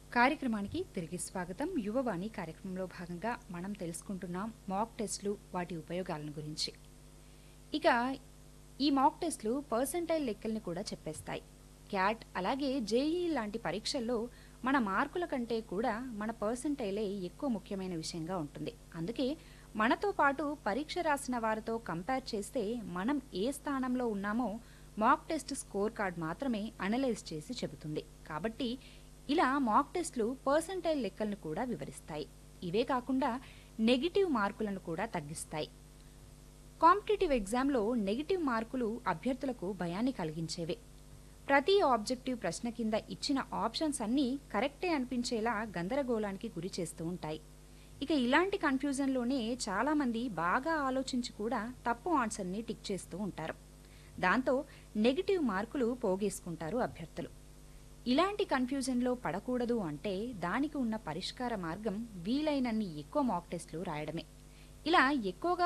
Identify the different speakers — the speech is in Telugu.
Speaker 1: కార్యక్రమానికి తిరిగి స్వాగతం యువవాణి కార్యక్రమంలో భాగంగా మనం తెలుసుకుంటున్నాం మాక్ టెస్ట్లు వాటి ఉపయోగాలను గురించి ఇక ఈ మాక్ టెస్ట్లు పర్సంటైల్ లెక్కల్ని కూడా చెప్పేస్తాయి క్యాట్ అలాగే జేఈ లాంటి పరీక్షల్లో మన మార్కుల కంటే కూడా మన పర్సంటైలే ఎక్కువ ముఖ్యమైన విషయంగా ఉంటుంది అందుకే మనతో పాటు పరీక్ష రాసిన వారితో కంపేర్ చేస్తే మనం ఏ స్థానంలో ఉన్నామో మాక్ టెస్ట్ స్కోర్ కార్డ్ మాత్రమే అనలైజ్ చేసి చెబుతుంది కాబట్టి ఇలా మాక్ టెస్ట్లు పర్సంటైల్ లెక్కలను కూడా వివరిస్తాయి ఇవే కాకుండా నెగిటివ్ మార్కులను కూడా తగ్గిస్తాయి కాంపిటేటివ్ ఎగ్జామ్లో నెగిటివ్ మార్కులు అభ్యర్థులకు భయాన్ని కలిగించేవే ప్రతి ఆబ్జెక్టివ్ ప్రశ్న కింద ఇచ్చిన ఆప్షన్స్ అన్నీ కరెక్టే అనిపించేలా గందరగోళానికి గురి చేస్తూ ఉంటాయి ఇక ఇలాంటి కన్ఫ్యూజన్లోనే చాలామంది బాగా ఆలోచించి కూడా తప్పు ఆన్సర్ని టిక్ చేస్తూ ఉంటారు దాంతో నెగిటివ్ మార్కులు పోగేసుకుంటారు అభ్యర్థులు ఇలాంటి కన్ఫ్యూజన్లో పడకూడదు అంటే దానికి ఉన్న పరిష్కార మార్గం వీలైనన్ని ఎక్కువ మాక్ టెస్టులు రాయడమే ఇలా ఎక్కువగా